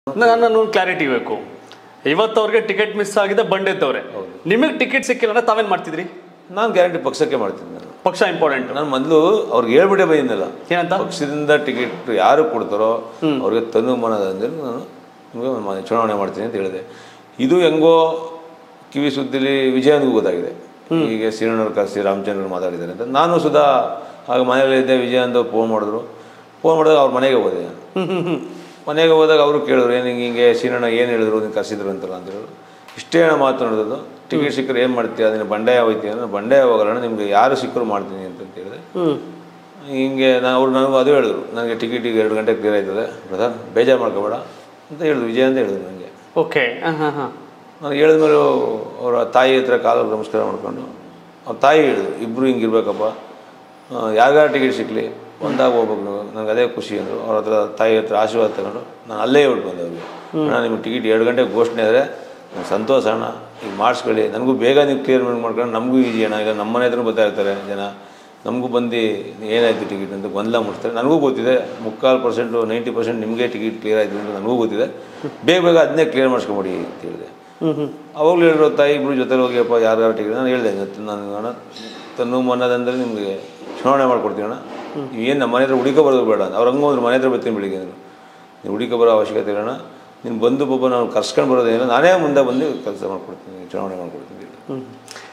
ನಾನು ಕ್ಲಾರಿಟಿ ಬೇಕು ಇವತ್ತು ಅವ್ರಿಗೆ ಟಿಕೆಟ್ ಮಿಸ್ ಆಗಿದೆ ಬಂಡೆದ್ದವ್ರೆ ನಿಮಗೆ ಟಿಕೆಟ್ ಸಿಕ್ಕಿಲ್ಲ ಅಂದ್ರೆ ತಾವೇನ್ ಮಾಡ್ತಿದ್ರಿ ನಾನು ಗ್ಯಾರಂಟಿ ಪಕ್ಷಕ್ಕೆ ಮಾಡ್ತೀನಿ ನಾನು ಪಕ್ಷ ಇಂಪಾರ್ಟೆಂಟ್ ನಾನು ಮೊದಲು ಅವ್ರಿಗೆ ಹೇಳ್ಬಿಟ್ಟೆ ಬಂದಿದ್ದಲ್ಲ ಏನಂತ ಪಕ್ಷದಿಂದ ಟಿಕೆಟ್ ಯಾರು ಕೊಡ್ತಾರೋ ಅವ್ರಿಗೆ ತನು ಮನದ ಅಂದ್ರೆ ನಾನು ನಿಮಗೆ ಮ- ಚುನಾವಣೆ ಮಾಡ್ತೀನಿ ಅಂತ ಹೇಳಿದೆ ಇದು ಹೆಂಗೋ ಕಿವಿ ಸುದ್ದಿಲಿ ವಿಜಯನಿಗೂ ಗೊತ್ತಾಗಿದೆ ಹೀಗೆ ಶ್ರೀರಣ್ಣವ್ರು ಕರೆಸಿ ರಾಮಚಂದ್ರ ಮಾತಾಡಿದ್ದಾರೆ ಅಂತ ನಾನು ಸುಧಾ ಆಗ ಮನೆಯಲ್ಲಿದ್ದೆ ವಿಜಯ ಅಂತ ಫೋನ್ ಮಾಡಿದ್ರು ಫೋನ್ ಮಾಡಿದಾಗ ಅವ್ರ ಮನೆಗೆ ಹೋದೆ ನಾನು ಹ್ಮ್ ಹ್ಮ್ ಹ್ಮ್ ಮನೆಗೆ ಹೋದಾಗ ಅವರು ಕೇಳಿದ್ರು ಏನು ಹಿಂಗೆ ಹಿಂಗೆ ಶ್ರೀರಣ್ಣ ಏನು ಹೇಳಿದ್ರು ನೀವು ಕರೆಸಿದ್ರು ಅಂತಲ್ಲ ಅಂತ ಹೇಳಿದ್ರು ಇಷ್ಟೇ ಹಣ ಮಾತನಾಡೋದು ಟಿಕೆಟ್ ಸಿಕ್ಕರೆ ಏನು ಮಾಡ್ತೀಯ ಅದನ್ನ ಬಂಡಾಯ ಹೋಯ್ತೀಯ ಅಂದ್ರೆ ಬಂಡಾಯ ಹೋಗಲ್ಲ ನಿಮ್ಗೆ ಯಾರು ಸಿಕ್ಕರು ಮಾಡ್ತೀನಿ ಅಂತ ಹೇಳಿದೆ ಹ್ಮ್ ಹಿಂಗೆ ನಾನು ಅವ್ರು ನನಗೂ ಅದು ಹೇಳಿದ್ರು ನನಗೆ ಟಿಕೆಟಿಗೆ ಎರಡು ಗಂಟೆ ಕ್ಲಿಯರ್ ಆಯ್ತದೆ ಬ್ರದರ್ ಬೇಜಾರು ಮಾಡ್ಕೋಬೇಡ ಅಂತ ಹೇಳಿದ್ರು ವಿಜಯ ಅಂತ ಹೇಳಿದ್ರು ನನಗೆ ಓಕೆ ಹಾಂ ಹಾಂ ಹಾಂ ನಾನು ಹೇಳಿದ್ಮೇಲೆ ಅವರ ತಾಯಿ ಹತ್ರ ಕಾಲಲ್ಲಿ ನಮಸ್ಕಾರ ಮಾಡ್ಕೊಂಡು ಅವ್ರ ತಾಯಿ ಹೇಳಿದ್ರು ಇಬ್ಬರು ಹಿಂಗಿರ್ಬೇಕಪ್ಪ ಯಾರ್ಯಾರ ಟಿಕೆಟ್ ಸಿಕ್ಕಲಿ ಒಂದಾಗ ಹೋಗ್ಬೇಕು ನೀವು ನನಗೆ ಅದೇ ಖುಷಿ ಅಂದರು ಅವ್ರ ಹತ್ರ ತಾಯಿ ಹತ್ರ ಆಶೀರ್ವಾದ ತಗೊಂಡು ನಾನು ಅಲ್ಲೇ ಹೇಳ್ಬಿಟ್ಟು ಬಂದೆ ಅವ್ರಿಗೆ ಅಣ್ಣ ನಿಮ್ಗೆ ಟಿಕೆಟ್ ಎರಡು ಗಂಟೆಗೆ ಘೋಷಣೆ ಆದರೆ ನಂಗೆ ಸಂತೋಷ ಅಣ್ಣ ಈಗ ಮಾಡಿಸ್ಕೊಳ್ಳಿ ನನಗೂ ಬೇಗ ನೀವು ಕ್ಲಿಯರ್ ಮಾಡ್ಕೊಂಡು ನಮಗೂ ಈಜಿ ಅಣ್ಣ ಈಗ ನಮ್ಮ ಮನೆ ಹತ್ರ ಬರ್ತಾ ಇರ್ತಾರೆ ಜನ ನಮಗೂ ಬಂದು ಏನಾಯ್ತು ಟಿಕೆಟ್ ಅಂತ ಗೊಂದಲ ಮುಟ್ತಾರೆ ನನಗೂ ಗೊತ್ತಿದೆ ಮುಕ್ಕಾಲು ಪರ್ಸೆಂಟು ನೈಂಟಿ ಪರ್ಸೆಂಟ್ ನಿಮಗೆ ಟಿಕೆಟ್ ಕ್ಲಿಯರ್ ಆಯಿತು ಅಂತ ನನಗೂ ಗೊತ್ತಿದೆ ಬೇಗ ಬೇಗ ಅದನ್ನೇ ಕ್ಲಿಯರ್ ಮಾಡಿಸ್ಕೊಂಬಿಡಿ ಅಂತ ಹೇಳಿದೆ ಹ್ಮ್ ಹ್ಮ್ ಅವಾಗಲೂ ಹೇಳಿರೋ ತಾಯಿ ಇಬ್ಬರು ಜೊತೆ ಹೋಗಿಯಪ್ಪ ಯಾರು ಯಾರು ಟಿಕೆಟ್ ನಾನು ಹೇಳಿದೆ ಇವತ್ತು ನಾನು ಅಣ್ಣ ತನ್ನು ಮನ್ನದಂದ್ರೆ ನಿಮಗೆ ಚುನಾವಣೆ ಮಾಡ್ಕೊಡ್ತೀನಿ ಅಣ್ಣ ಏನು ನಮ್ಮ ಮನೆ ಹತ್ರ ಹುಡುಕ ಬರೋದು ಬೇಡ ಅವ್ರು ಹಂಗೆ ಹೋದ್ರು ಮನೆ ಹತ್ರ ಬರ್ತೀನಿ ಬೆಳಿಗ್ಗೆ ಅಂದರು ನೀವು ಹುಡುಕ ಬರೋ ಅವಶ್ಯಕತೆ ಇಲ್ಲ ಅಣ್ಣ ನೀನು ಬಂದು ಪಾಪ ನಾನು ಕರ್ಸ್ಕೊಂಡು ಬರೋದೇನಿಲ್ಲ ನಾನೇ ಮುಂದೆ ಬಂದು ಕೆಲಸ ಮಾಡ್ಕೊಡ್ತೀನಿ ಚುನಾವಣೆ ಮಾಡ್ಕೊಡ್ತೀನಿ ಅಂತ ಹೇಳಿದೆ. ಹ್ಮ್